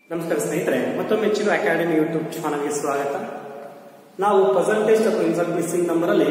ನಮಸ್ಕಾರ ಸ್ನೇಹಿತರೆ ಮತ್ತೊಮ್ಮೆ ಹೆಚ್ಚಿನ ಅಕಾಡೆಮಿ ಯೂಟ್ಯೂಬ್ ಚಾನಲ್ಗೆ ಸ್ವಾಗತ ನಾವು ಪರ್ಸೆಂಟೇಜ್ ಟೆಸ್ಟ್ ಅಥವಾ ಇನ್ಸಲ್ಟ್ ಮಿಸ್ಸಿಂಗ್ ನಂಬರ್ ಅಲ್ಲಿ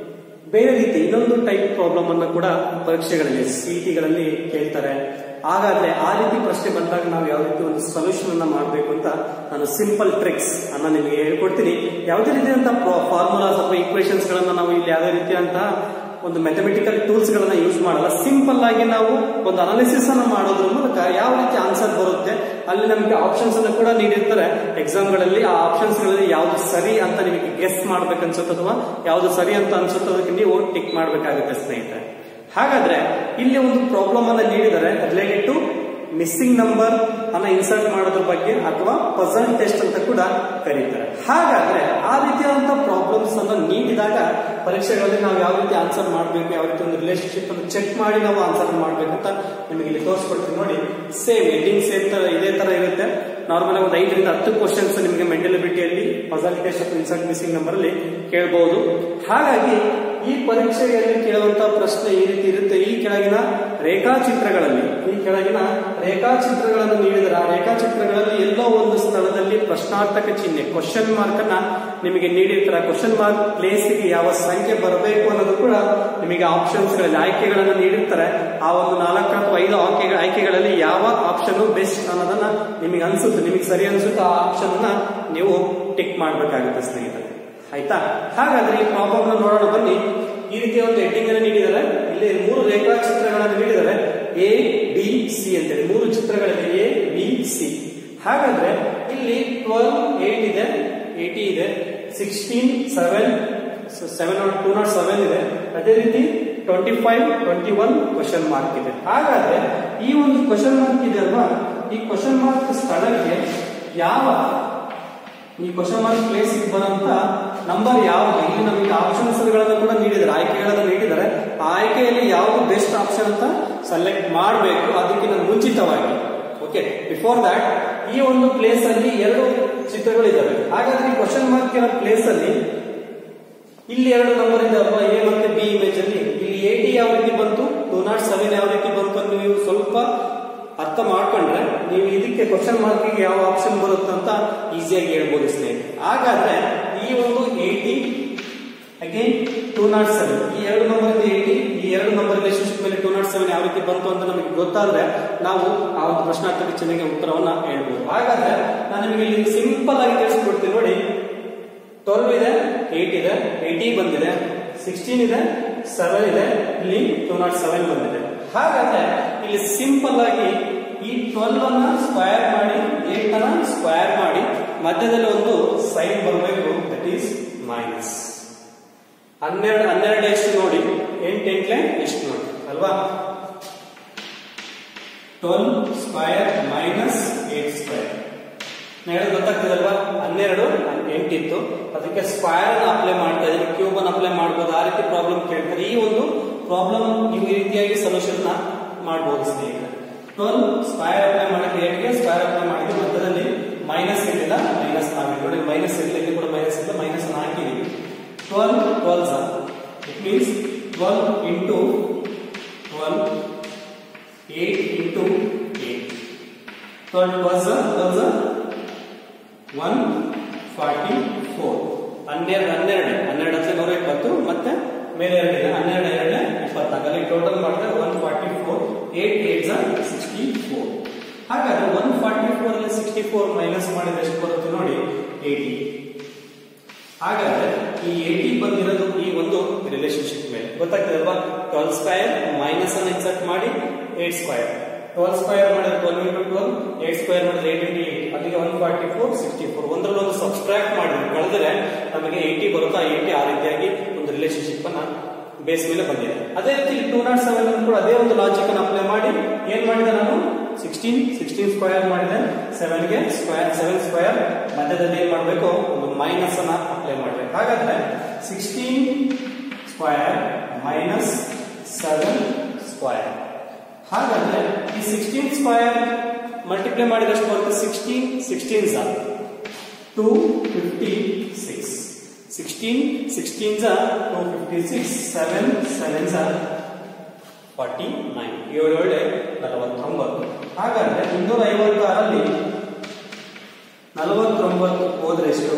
ಬೇರೆ ರೀತಿ ಇನ್ನೊಂದು ಟೈಪ್ ಪ್ರಾಬ್ಲಮ್ ಅನ್ನು ಕೂಡ ಪರೀಕ್ಷೆಗಳಲ್ಲಿ ಸಿಇಟಿಗಳಲ್ಲಿ ಕೇಳ್ತಾರೆ ಹಾಗಾದ್ರೆ ಆ ರೀತಿ ಪ್ರಶ್ನೆ ಬಂದಾಗ ನಾವು ಯಾವ ರೀತಿ ಒಂದು ಸೊಲ್ಯೂಷನ್ ಅನ್ನ ಮಾಡಬೇಕು ಅಂತ ನಾನು ಸಿಂಪಲ್ ಟ್ರಿಕ್ಸ್ ಅನ್ನ ನಿಮಗೆ ಹೇಳ್ಕೊಡ್ತೀನಿ ಯಾವುದೇ ರೀತಿಯಾದಂತಹ ಫಾರ್ಮುಲಾಸ್ ಅಥವಾ ಈಕ್ವೇಶನ್ಸ್ ಗಳನ್ನ ನಾವು ಇಲ್ಲಿ ಯಾವುದೇ ರೀತಿಯಾದಂತಹ ಒಂದು ಮ್ಯಾಥಮೆಟಿಕಲ್ ಟೂಲ್ಸ್ ಗಳನ್ನ ಯೂಸ್ ಮಾಡಲ್ಲ ಸಿಂಪಲ್ ಆಗಿ ನಾವು ಒಂದು ಅನಾಲಿಸಿಸ್ ಅನ್ನು ಮಾಡೋದ್ರ ಮೂಲಕ ಯಾವ ರೀತಿ ಆನ್ಸರ್ ಬರುತ್ತೆ ಅಲ್ಲಿ ನಮಗೆ ಆಪ್ಷನ್ಸ್ ಅನ್ನು ಕೂಡ ನೀಡಿರ್ತಾರೆ ಎಕ್ಸಾಮ್ ಗಳಲ್ಲಿ ಆ ಆಪ್ಷನ್ಸ್ ಗಳಲ್ಲಿ ಯಾವ್ದು ಸರಿ ಅಂತ ನಿಮಗೆ ಗೆಸ್ ಮಾಡ್ಬೇಕು ಅನ್ಸುತ್ತೆ ಅಥವಾ ಯಾವ್ದು ಸರಿ ಅಂತ ಅನ್ಸುತ್ತೆ ಅದಕ್ಕೆ ನೀವು ಟಿಕ್ ಮಾಡ್ಬೇಕಾಗುತ್ತೆ ಸ್ನೇಹಿತರೆ ಹಾಗಾದ್ರೆ ಇಲ್ಲಿ ಒಂದು ಪ್ರಾಬ್ಲಮ್ ಅನ್ನ ನೀಡಿದರೆ ರಿಲೇಟೆಡ್ ಟು ಮಿಸ್ಸಿಂಗ್ ನಂಬರ್ ಅನ್ನ ಇನ್ಸರ್ಟ್ ಮಾಡೋದ್ರ ಬಗ್ಗೆ ಅಥವಾ ಪಜಲ್ ಟೆಸ್ಟ್ ಅಂತ ಕೂಡ ಕರೀತಾರೆ ಹಾಗಾದ್ರೆ ಆ ರೀತಿಯಾದಂತಹ ಪ್ರಾಬ್ಲಮ್ಸ್ ಅನ್ನ ನೀಡಿದಾಗ ಪರೀಕ್ಷೆಗಳಲ್ಲಿ ನಾವು ಯಾವ ರೀತಿ ಆನ್ಸರ್ ಮಾಡಬೇಕು ಯಾವ ರೀತಿ ಒಂದು ರಿಲೇಶನ್ಶಿಪ್ ಅನ್ನು ಚೆಕ್ ಮಾಡಿ ನಾವು ಆನ್ಸರ್ ಮಾಡ್ಬೇಕಂತ ನಿಮಗೆ ಇಲ್ಲಿ ತೋರಿಸ್ಕೊಡ್ತೀನಿ ನೋಡಿ ಸೇಮ್ ಹೆಡ್ಡಿಂಗ್ ಸೇಮ್ ತರ ಇದೇ ತರ ಇರುತ್ತೆ ನಾರ್ಮಲ್ ಒಂದು ಐದರಿಂದ ಹತ್ತು ಕ್ವಶನ್ಸ್ ನಿಮಗೆ ಮೆಂಟಲ್ ಎಬಿಲಿಟಿಯಲ್ಲಿ ಪಜಲ್ ಟೆಸ್ಟ್ ಅಥವಾ ಇನ್ಸರ್ಟ್ ಮಿಸ್ಸಿಂಗ್ ನಂಬರ್ ಅಲ್ಲಿ ಕೇಳಬಹುದು ಹಾಗಾಗಿ ಈ ಪರೀಕ್ಷೆಯಲ್ಲಿ ಕೇಳುವಂತಹ ಪ್ರಶ್ನೆ ಈ ರೀತಿ ಇರುತ್ತೆ ಈ ಕೆಳಗಿನ ರೇಖಾಚಿತ್ರಗಳಲ್ಲಿ ಈ ಕೆಳಗಿನ ರೇಖಾಚಿತ್ರಗಳನ್ನು ನೀಡಿದರೆ ಆ ರೇಖಾಚಿತ್ರಗಳಲ್ಲಿ ಎಲ್ಲೋ ಒಂದು ಸ್ಥಳದಲ್ಲಿ ಪ್ರಶ್ನಾರ್ಥಕ ಚಿಹ್ನೆ ಕ್ವಶನ್ ಮಾರ್ಕ್ ಅನ್ನ ನಿಮಗೆ ನೀಡಿರ್ತಾರೆ ಕ್ವಶನ್ ಮಾರ್ಕ್ ಪ್ಲೇಸ್ಗೆ ಯಾವ ಸಂಖ್ಯೆ ಬರಬೇಕು ಅನ್ನೋದು ಕೂಡ ನಿಮಗೆ ಆಪ್ಷನ್ಸ್ ಗಳಲ್ಲಿ ಆಯ್ಕೆಗಳನ್ನು ನೀಡಿರ್ತಾರೆ ಆ ಒಂದು ನಾಲ್ಕು ಅಥವಾ ಐದು ಆಯ್ಕೆ ಆಯ್ಕೆಗಳಲ್ಲಿ ಯಾವ ಆಪ್ಷನ್ ಬೆಸ್ಟ್ ಅನ್ನೋದನ್ನ ನಿಮಗೆ ಅನ್ಸುತ್ತೆ ನಿಮಗೆ ಸರಿ ಅನ್ಸುತ್ತೆ ಆ ಆಪ್ಷನ್ ಅನ್ನ ನೀವು ಟಿಕ್ ಮಾಡಬೇಕಾಗುತ್ತೆ ಸ್ನೇಹಿತರೆ ಆಯ್ತಾ ಹಾಗಾದ್ರೆ ಈ ಪ್ರಾಬ್ಲಮ್ ನೋಡೋಣ ಬನ್ನಿ ಈ ರೀತಿಯ ಒಂದು ಹೆಡ್ಡಿಂಗ್ ಅನ್ನು ನೀಡಿದ್ದಾರೆ ಇಲ್ಲಿ ಮೂರು ರೇಖಾಚಿತ್ರಗಳನ್ನು ನೀಡಿದ್ದಾರೆ ಎ ಬಿ ಸಿ ಅಂತೇಳಿ ಮೂರು ಚಿತ್ರಗಳಿದೆ ಎ ಬಿ ಸಿ ಹಾಗಾದ್ರೆ ಇಲ್ಲಿ ಟ್ವೆಲ್ ಏಟ್ ಇದೆ ಏಟಿ ಇದೆ sixteen seven seven nought two nought seven ಇದೆ ಅದೇ ರೀತಿ twenty five twenty one question mark ಇದೆ ಹಾಗಾದ್ರೆ ಈ ಒಂದು ಕ್ವಶನ್ ಮಾರ್ಕ್ ಇದೆ ಅಲ್ವಾ ಈ ಕ್ವಶನ್ ಮಾರ್ಕ್ ಸ್ಥಳಕ್ಕೆ ಯಾವ ಈ ಕ್ವಶನ್ ಮಾರ್ಕ್ ಪ್ಲೇಸ್ ಬರುವಂತ ನಂಬರ್ ಯಾವುದು ಇಲ್ಲಿ ನಮಗೆ ಆಪ್ಷನ್ಸ್ ಗಳನ್ನು ಕೂಡ ನೀಡಿದ್ದಾರೆ ಆಯ್ಕೆಗಳನ್ನು ನೀಡಿದ್ದಾರೆ ಆ ಆಯ್ಕೆಯಲ್ಲಿ ಯಾವುದು ಬೆಸ್ಟ್ ಆಪ್ಷನ್ ಅಂತ ಸೆಲೆಕ್ಟ್ ಮಾಡಬೇಕು ಅದಕ್ಕಿಂತ ಮುಂಚಿತವಾಗಿ ಓಕೆ ಬಿಫೋರ್ ದಟ್ ಈ ಒಂದು ಪ್ಲೇಸ್ ಅಲ್ಲಿ ಎರಡು ಚಿತ್ರಗಳು ಇದ್ದಾವೆ ಹಾಗಾದ್ರೆ ಈ ಕ್ವಶನ್ ಮಾರ್ಕ್ ಇರೋ ಪ್ಲೇಸ್ ಅಲ್ಲಿ ಇಲ್ಲಿ ಎರಡು ನಂಬರ್ ಇದೆ ಅಲ್ವಾ ಎ ಮತ್ತೆ ಬಿ ಇಮೇಜ್ ಅಲ್ಲಿ ಇಲ್ಲಿ ಎ ಟಿ ಯಾವ ರೀತಿ ಬಂತು ಟೂ ನಾಟ್ ಸೆವೆನ್ ಯಾವ ರೀತಿ ಬಂತು ಅಂತ ನೀವು ಸ್ವಲ್ಪ ಅರ್ಥ ಮಾಡ್ಕೊಂಡ್ರೆ ನೀವು ಇದಕ್ಕೆ ಕ್ವಶನ್ ಮಾರ್ಕಿಗೆ ಯಾವ ಆಪ್ಷನ್ ಬರುತ್ತೆ ಅಂತ ಈಸಿಯಾಗಿ ಹೇಳ್ಬೋದು ಸ್ನೇಹಿತರೆ ಹಾಗಾದ್ರೆ ಈ ಒಂದು eighty again two nought seven ಈ ಎರಡು ನಂಬರ್ ಏಟಿ ಈ ಎರಡು ನಂಬರ್ ರಿಲೇಶನ್ಶಿಪ್ ಮೇಲೆ ಟೂ ನಾಟ್ ಸೆವೆನ್ ಯಾವ ರೀತಿ ಬಂತು ಅಂತ ನಮಗೆ ಗೊತ್ತಾದ್ರೆ ನಾವು ಆ ಒಂದು ಪ್ರಶ್ನಾರ್ಥಕ ಚಿಹ್ನೆಗೆ ಉತ್ತರವನ್ನ ಹೇಳ್ಬೋದು ಹಾಗಾದ್ರೆ ನಾನು ನಿಮಗೆ ಇಲ್ಲಿ ಸಿಂಪಲ್ ಆಗಿ ತಿಳಿಸ್ಕೊಡ್ತೀನಿ ನೋಡಿ ಟ್ವೆಲ್ವ್ ಇದೆ ಏಟ್ ಇದೆ ಏಟಿ ಬಂದಿದೆ ಸಿಕ್ಸ್ಟೀನ್ ಇದೆ ಸೆವೆನ್ ಇದೆ ಇಲ್ಲಿ ಟೂ ನಾಟ್ ಸೆವೆನ್ ಬಂದಿದೆ ಹಾಗಾದ್ರೆ ಇಲ್ಲಿ ಸಿಂಪಲ್ ಆಗಿ ಈ ಟ್ವೆಲ್ವ್ ಅನ್ನ ಸ್ಕ್ವಯರ್ ಮಾಡಿ ಏಟ್ ಅನ್ನ ಸ್ಕ್ವಯರ್ ಮಾಡಿ ಮಧ್ಯದಲ್ಲಿ ಒಂದು ಸೈನ್ ಬರಬೇಕು ದಟ್ ಈಸ್ ಮೈನಸ್ ಹನ್ನೆರಡು ಹನ್ನೆರಡು ಎಷ್ಟು ನೋಡಿ ಎಂಟು ಎಂಟ್ಲೆ ಎಷ್ಟು ನೋಡಿ ಅಲ್ವಾ twelve square minus eight square ಹೇಳೋದು ಗೊತ್ತಾಗ್ತದಲ್ವಾ ಹನ್ನೆರಡು ಎಂಟಿತ್ತು ಅದಕ್ಕೆ ಸ್ಕ್ವಯರ್ ಅನ್ನು ಅಪ್ಲೈ ಮಾಡ್ತಾ ಇದ್ದೀನಿ ಕ್ಯೂಬ್ ಅನ್ನು ಅಪ್ಲೈ ಮಾಡ್ಬೋದು ಆ ರೀತಿ ಪ್ರಾಬ್ಲಮ್ ಕೇಳ್ತಾರೆ ಈ ಒಂದು ಪ್ರಾಬ್ಲಮ್ ನೀವು ಈ ರೀತಿಯಾಗಿ ಸೊಲ್ಯೂಷನ್ ಮಾಡಬಹುದು ಸ್ನೇಹಿತರೆ ಟ್ವೆಲ್ ಸ್ಕ್ವಯರ್ ಅಪ್ಲೈ ಮಾಡಿದ್ರೆ ಏಟ್ಗೆ ಸ್ಕ್ವಯರ್ ಅಪ್ಲೈ ಮಾಡಿದ್ರೆ ಮಧ್ಯದಲ್ಲಿ ಮೈನಸ್ ಇರಲಿಲ್ಲ ಮೈನಸ್ ನಾಲ್ಕು ನೋಡಿ ಮೈನಸ್ ಇರಲಿಲ್ಲ ಇಲ್ಲಿ ಕೂಡ ಮೈನಸ್ ಇಲ್ಲ ಮೈನಸ್ ಅನ್ನು ಹಾಕಿದೀವಿ twelve twelve it means twelve into twelve eight into eight twelve twelve twelve one forty four ಹನ್ನೆರಡು ಹನ್ನೆರಡು ಹನ್ನೆರಡು ಹತ್ತು ನೂರ ಇಪ್ಪತ್ತು ಮತ್ತೆ ಮೇಲೆ ಎರಡಿದೆ ಹನ್ನೆರಡು ಎರಡನೇ ಇಪ್ಪತ್ನಾಲ್ಕು ಅಲ್ಲಿ ಟೋಟಲ್ ಮಾಡಿದ್ರೆ one forty four eight eight sixty four ಹಾಗಾದ್ರೆ ಒನ್ ಫಾರ್ಟಿ ಫೋರ್ ಅಲ್ಲಿ ಸಿಕ್ಸ್ಟಿ ಫೋರ್ ಮೈನಸ್ ಮಾಡಿದ್ರೆ ಎಷ್ಟು ಬರುತ್ತೆ ನೋಡಿ ಏಟಿ ಹಾಗಾದ್ರೆ ಈ ಏಟಿ ಬಂದಿರೋದು ಈ ಒಂದು ರಿಲೇಶನ್ಶಿಪ್ ಮೇಲೆ ಗೊತ್ತಾಗ್ತದೆ ಅಲ್ವಾ ಟ್ವೆಲ್ ಸ್ಕ್ವಯರ್ ಮೈನಸ್ ಅನ್ನು ಇನ್ಸರ್ಟ್ ಮಾಡಿ ಏಟ್ ಸ್ಕ್ವಯರ್ ಟ್ವೆಲ್ ಸ್ಕ್ವಯರ್ ಮಾಡಿದ್ರೆ twelve into twelve eight square ಮಾಡಿದ್ರೆ ಏಟ್ ಇಂಟು ಏಟ್ ಅಲ್ಲಿಗೆ one forty four sixty four ಒಂದರಲ್ಲಿ ಒಂದು ಸಬ್ಸ್ಟ್ರಾಕ್ಟ್ ಮಾಡಿ ಕಳೆದ್ರೆ ನಮಗೆ ಏಯ್ಟಿ ಬರುತ್ತಾ ಏಯ್ಟಿ ಆ ರೀತಿಯಾಗಿ ಒಂದು ರಿಲೇಶನ್ಶಿಪ್ ಅನ್ನ ಬೇಸ್ ಮೇಲೆ ಬಂದಿದೆ ಅದೇ ರೀತಿ ಟೂ ನಾಟ್ ಸೆವೆನ್ ಅನ್ನು ಕೂಡ ಅದೇ ಒಂದು ಲಾಜಿಕ್ ಅನ್ನು ಅಪ್ಲೈ ಮಾಡಿ ಏನ್ ಮಾಡಿದೆ ನಾನು ಸಿಕ್ಸ್ಟೀನ್ ಸಿಕ್ಸ್ಟೀನ್ ಸ್ಕ್ವಯರ್ ಮಾಡಿದೆ ಸೆವೆನ್ಗೆ ಸ್ಕ್ವಯರ್ ಸೆವೆನ್ ಸ್ಕ್ವಯರ್ ಮಧ್ಯದಲ್ಲಿ ಏನ್ ಮಾಡಬೇಕು ಒಂದು ಮೈನಸ್ ಅನ್ನ ಅಪ್ಲೈ ಮಾಡಬೇಕು ಹಾಗಾದ್ರೆ sixteen square minus seven square ಹಾಗಾದ್ರೆ ಈ ಸಿಕ್ಸ್ಟೀನ್ ಸ್ಕ್ವಯರ್ ಮಲ್ಟಿಪ್ಲೈ ಮಾಡಿದಷ್ಟು ಬರುತ್ತೆ ಸಿಕ್ಸ್ಟೀನ್ ಸಿಕ್ಸ್ಟೀನ್ ಸಾ two fifty six sixteen sixteen ಸಾ two fifty six seven seven ಸಾ ಫಾರ್ಟಿ ನೈನ್ ಏಳು ಏಳೆ ನಲವತ್ತೊಂಬತ್ತು ಹಾಗಾದ್ರೆ ಇನ್ನೂರ ಐವತ್ತಾರಲ್ಲಿ ನಲವತ್ತೊಂಬತ್ತು ಹೋದ್ರೆ ಎಷ್ಟು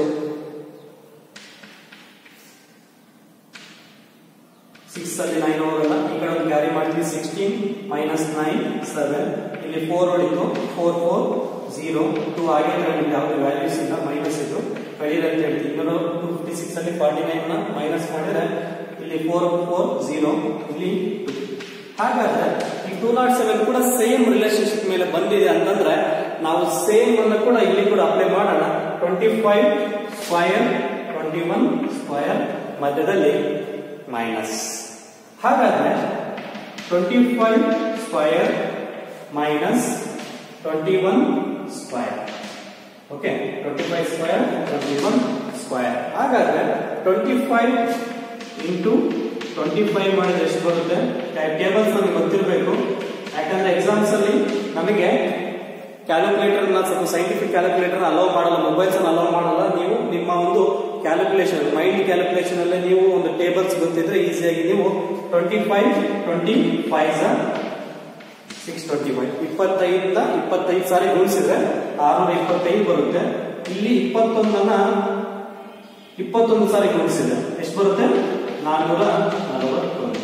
ಸಿಕ್ಸ್ ಅಲ್ಲಿ ನೈನ್ ಹೋಗಲ್ಲ ಈ ಕಡೆ ಒಂದು ಕ್ಯಾರಿ ಮಾಡ್ತೀವಿ ಸಿಕ್ಸ್ಟೀನ್ ಮೈನಸ್ ನೈನ್ ಸೆವೆನ್ ಇಲ್ಲಿ ಫೋರ್ ಹೊಡಿತು ಫೋರ್ ಫೋರ್ ಜೀರೋ ಟು ಹಾಗೆ ನಮಗೆ ಯಾವುದೇ ವ್ಯಾಲ್ಯೂಸ್ ಇಲ್ಲ ಮೈನಸ್ ಇದು ಕಳೀರಿ ಅಂತ ಹೇಳ್ತೀವಿ ಇನ್ನೂರ ಟು ಫಿಫ್ಟಿ ಸಿಕ್ಸ್ ಅಲ್ಲಿ ಫಾರ್ಟಿ ನೈನ್ ಮೈನಸ್ ಮಾಡಿದ್ರೆ ಇಲ್ಲಿ ಫೋರ್ ಫೋರ್ ಜೀರೋ ಇಲ್ಲಿ ಟು ಹಾಗಾದ್ರೆ ಈ ಟೂ ನಾಟ್ ಸೆವೆನ್ ಕೂಡ ಸೇಮ್ ರಿಲೇಶನ್ಶಿಪ್ ಮೇಲೆ ಬಂದಿದೆ ಅಂತಂದ್ರೆ ನಾವು ಸೇಮ್ ಅನ್ನು ಕೂಡ ಇಲ್ಲಿ ಕೂಡ ಅಪ್ಲೈ ಮಾಡೋಣ twenty five square twenty one square ಮಧ್ಯದಲ್ಲಿ ಮೈನಸ್ ಹಾಗಾದ್ರೆ twenty five square minus twenty one square okay twenty five square twenty one square ಹಾಗಾದ್ರೆ twenty five into twenty five ಮಾಡಿದ್ರೆ ಎಷ್ಟು ಬರುತ್ತೆ ಟೇಬಲ್ಸ್ ನಮಗೆ ಗೊತ್ತಿರಬೇಕು ಯಾಕಂದ್ರೆ ಎಕ್ಸಾಮ್ಸ್ ಅಲ್ಲಿ ನಮಗೆ ಕ್ಯಾಲ್ಕುಲೇಟರ್ ಸ್ವಲ್ಪ ಸೈಂಟಿಫಿಕ್ ಕ್ಯಾಲ್ಕುಲೇಟರ್ ಅಲೋ ಮಾಡಲ್ಲ ಮೊಬೈಲ್ಸ್ ಅಲೋ ಮಾಡಲ್ಲ ನೀವು ನಿಮ್ಮ ಒಂದು ಕ್ಯಾಲ್ಕುಲೇಷನ್ ಮೈಂಡ್ ಕ್ಯಾಲ್ಕುಲೇಷನ್ ಅಲ್ಲೇ ನೀವು ಒಂದು ಟೇಬಲ್ಸ್ ಗೊತ್ತಿದ್ರೆ ಈಸಿಯಾಗಿ ನೀವು twenty five twenty five six twenty five ಇಪ್ಪತ್ತೈದರಿಂದ ಇಪ್ಪತ್ತೈದು ಸಾರಿ ಗುಣಿಸಿದ್ರೆ ಆರ್ನೂರ ಇಪ್ಪತ್ತೈದು ಬರುತ್ತೆ ಇಲ್ಲಿ ಇಪ್ಪತ್ತೊಂದನ್ನ ಇಪ್ಪತ್ತೊಂದು ಸಾರಿ ಗುಣಿಸಿದ್ರೆ ಎಷ್ಟು ಬರುತ್ತೆ ನಾನ್ನೂರ ನಲವತ್ತೊಂದು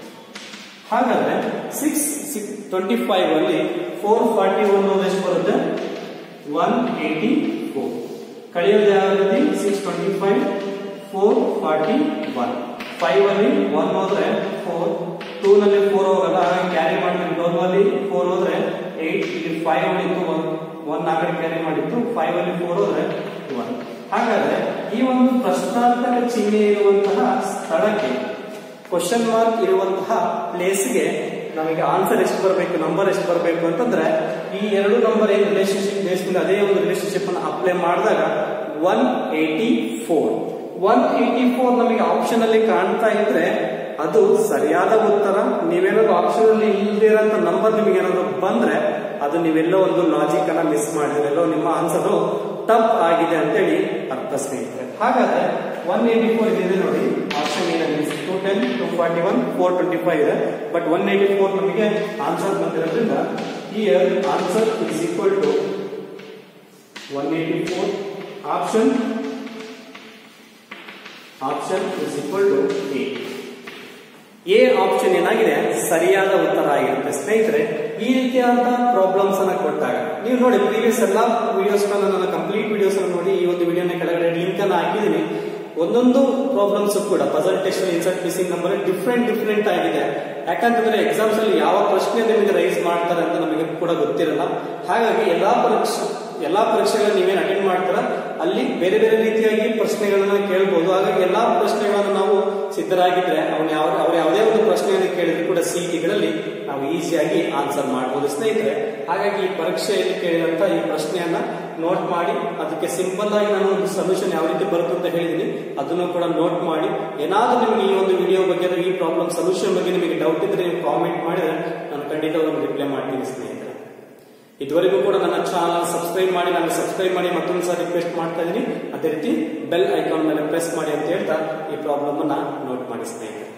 ಹಾಗಾದ್ರೆ ಸಿಕ್ಸ್ ಸಿಕ್ಸ್ ಟ್ವೆಂಟಿ ಫೈವ್ ಅಲ್ಲಿ ಫೋರ್ ಫಾರ್ಟಿ ಒನ್ ಎಷ್ಟು ಬರುತ್ತೆ ಒನ್ ಏಟಿ ಫೋರ್ ಕಳೆಯೋದು ಯಾವ ರೀತಿ six twenty five four forty one five ಅಲ್ಲಿ ಒನ್ ಹೋದ್ರೆ ಫೋರ್ ಟೂ ನಲ್ಲಿ ಫೋರ್ ಹೋಗಲ್ಲ ಹಾಗಾಗಿ ಕ್ಯಾರಿ ಮಾಡ್ತೀವಿ ಟೋನ್ ಅಲ್ಲಿ ಫೋರ್ ಹೋದ್ರೆ ಏಟ್ ಇಲ್ಲಿ ಫೈವ್ ಉಳಿತು ಒನ್ ಒನ್ ಆ ಕಡೆ ಕ್ಯಾರಿ ಮಾಡಿತ್ತು ಫೈವ್ ಅಲ್ಲಿ ಫೋರ್ ಹೋದ್ರೆ ಒನ್ ಹಾಗಾದ್ರೆ ಈ ಒಂದು ಪ್ರಶ್ನಾರ್ಥಕ ಚಿಹ್ನೆ ಇರುವಂತಹ ಸ್ಥಳಕ್ಕೆ ಕ್ವಶನ್ ಮಾರ್ಕ್ ಇರುವಂತಹ ಪ್ಲೇಸ್ಗೆ ನಮಗೆ ಆನ್ಸರ್ ಎಷ್ಟು ಬರಬೇಕು ನಂಬರ್ ಎಷ್ಟು ಬರಬೇಕು ಅಂತಂದ್ರೆ ಈ ಎರಡು ನಂಬರ್ ಏನು ರಿಲೇಶನ್ಶಿಪ್ ಬೇಸ್ ಮೇಲೆ ಅದೇ ಒಂದು ರಿಲೇಶನ್ಶಿಪ್ ಅನ್ನು ಅಪ್ಲೈ ಮಾಡಿದಾಗ one eighty four one eighty four ನಮಗೆ ಆಪ್ಷನ್ ಅಲ್ಲಿ ಕಾಣ್ತಾ ಇದ್ರೆ ಅದು ಸರಿಯಾದ ಉತ್ತರ ನೀವೇನಾದ್ರು ಆಪ್ಷನ್ ಅಲ್ಲಿ ಇಲ್ಲದೆ ಇರೋಂಥ ನಂಬರ್ ನಿಮಗೆ ಏನಾದ್ರು ಬಂದ್ರೆ ಅದು ನೀವೆಲ್ಲೋ ಒಂದು ಲಾಜಿಕ್ ಅನ್ನ ಮಿಸ್ ಮಾಡಿದ್ರೆ ಎಲ್ಲೋ ನಿಮ್ಮ ಆನ್ಸರ್ ಟಫ್ ಆಗಿದೆ ಅಂತೇಳಿ ಅರ್ಥ ಸ್ನೇಹಿತರೆ ಹಾಗಾದ್ರೆ ಒನ್ ಏಟಿ ಫೋರ್ ಇದೆ ನೋಡಿ ಆಪ್ಷನ್ ಏನಾಗಿದೆ two ten two forty one four twenty five ಇದೆ ಬಟ್ ಒನ್ ಏಟಿ ಫೋರ್ ನಮಗೆ ಆನ್ಸರ್ ಬಂದಿರೋದ್ರಿಂದ here answer is equal to one eighty four option option is equal to A A option ಏನಾಗಿದೆ ಸರಿಯಾದ ಉತ್ತರ ಆಗಿರುತ್ತೆ ಸ್ನೇಹಿತರೆ ಈ ರೀತಿಯಾದಂತಹ ಪ್ರಾಬ್ಲಮ್ಸ್ ಅನ್ನ ಕೊಟ್ಟಾಗ ನೀವು ನೋಡಿ ಪ್ರೀವಿಯಸ್ ಎಲ್ಲಾ ವಿಡಿಯೋಸ್ ನನ್ನ ಕಂಪ್ಲೀಟ್ ವಿಡಿಯೋಸ್ ಅನ್ನು ನೋಡಿ ಈ ಒಂದು ವಿಡಿಯೋನ ಕೆಳಗಡೆ ಲಿಂಕ್ ಅನ್ನ ಹಾಕಿದ್ದೀನಿ ಒಂದೊಂದು ಪ್ರಾಬ್ಲಮ್ಸ್ ಕೂಡ puzzle test insert missing number different different ಆಗಿದೆ ಯಾಕಂತಂದ್ರೆ ಎಕ್ಸಾಮ್ಸ್ ಅಲ್ಲಿ ಯಾವ ಪ್ರಶ್ನೆ ನಿಮಗೆ ರೈಸ್ ಮಾಡ್ತಾರೆ ಅಂತ ನಮಗೆ ಕೂಡ ಗೊತ್ತಿರಲ್ಲ ಹಾಗಾಗಿ ಎಲ್ಲಾ ಪರೀಕ್ಷೆ ಎಲ್ಲಾ ಪರೀಕ್ಷೆಗಳನ್ನ ನೀವೇನು ಅಟೆಂಡ್ ಮಾಡ್ತಾರ ಅಲ್ಲಿ ಬೇರೆ ಬೇರೆ ರೀತಿಯಾಗಿ ಪ್ರಶ್ನೆಗಳನ್ನ ಕೇಳ್ಬೋದು ಹಾಗಾಗಿ ಎಲ್ಲಾ ಪ್ರಶ್ನೆಗಳನ್ನು ನಾವು ಸಿದ್ಧರಾಗಿದ್ರೆ ಅವನು ಯಾವ ಅವ್ರು ಯಾವುದೇ ಒಂದು ಪ್ರಶ್ನೆಯನ್ನು ಕೇಳಿದ್ರು ಕೂಡ ಸಿಇಟಿಗಳಲ್ಲಿ ನಾವು ಈಸಿಯಾಗಿ ಆನ್ಸರ್ ಮಾಡಬಹುದು ಸ್ನೇಹಿತರೆ ಹಾಗಾಗಿ ಈ ಪರೀಕ್ಷೆಯಲ್ಲಿ ಕೇಳಿದಂತ ಈ ಪ್ರಶ್ನೆಯನ್ನ ನೋಟ್ ಮಾಡಿ ಅದಕ್ಕೆ ಸಿಂಪಲ್ ಆಗಿ ನಾನು ಒಂದು ಸೊಲ್ಯೂಷನ್ ಯಾವ ರೀತಿ ಬರುತ್ತೆ ಅಂತ ಹೇಳಿದೀನಿ ಅದನ್ನು ಕೂಡ ನೋಟ್ ಮಾಡಿ ಏನಾದ್ರೂ ನಿಮಗೆ ಈ ಒಂದು ವಿಡಿಯೋ ಬಗ್ಗೆ ಅಥವಾ ಈ ಪ್ರಾಬ್ಲಮ್ ಸೊಲ್ಯೂಷನ್ ಬಗ್ಗೆ ನಿಮಗೆ ಡೌಟ್ ಇದ್ರೆ ನೀವು ಕಾಮೆಂಟ್ ಮಾಡಿದ್ರೆ ನಾನು ಖಂಡಿತವಾಗಿ ರಿಪ್ಲೈ ಮಾಡ್ತೀನಿ ಸ್ನೇಹಿತರೆ ಇದುವರೆಗೂ ಕೂಡ ನನ್ನ ಚಾನಲ್ ಸಬ್ಸ್ಕ್ರೈಬ್ ಮಾಡಿ ನಾನು ಸಬ್ಸ್ಕ್ರೈಬ್ ಮಾಡಿ ಮತ್ತೊಂದು ಸಾರಿ ರಿಕ್ವೆಸ್ಟ್ ಮಾಡ್ತಾ ಇದ್ದೀನಿ ಅದೇ ರೀತಿ ಬೆಲ್ ಐಕಾನ್ ಮೇಲೆ ಪ್ರೆಸ್ ಮಾಡಿ ಅಂತ ಹೇಳ್ತಾ ಈ ಪ್ರಾಬ್ಲಮ್ ಅನ್ನ ನೋಟ್ ಮಾಡಿ ಸ್ನೇಹಿತರೆ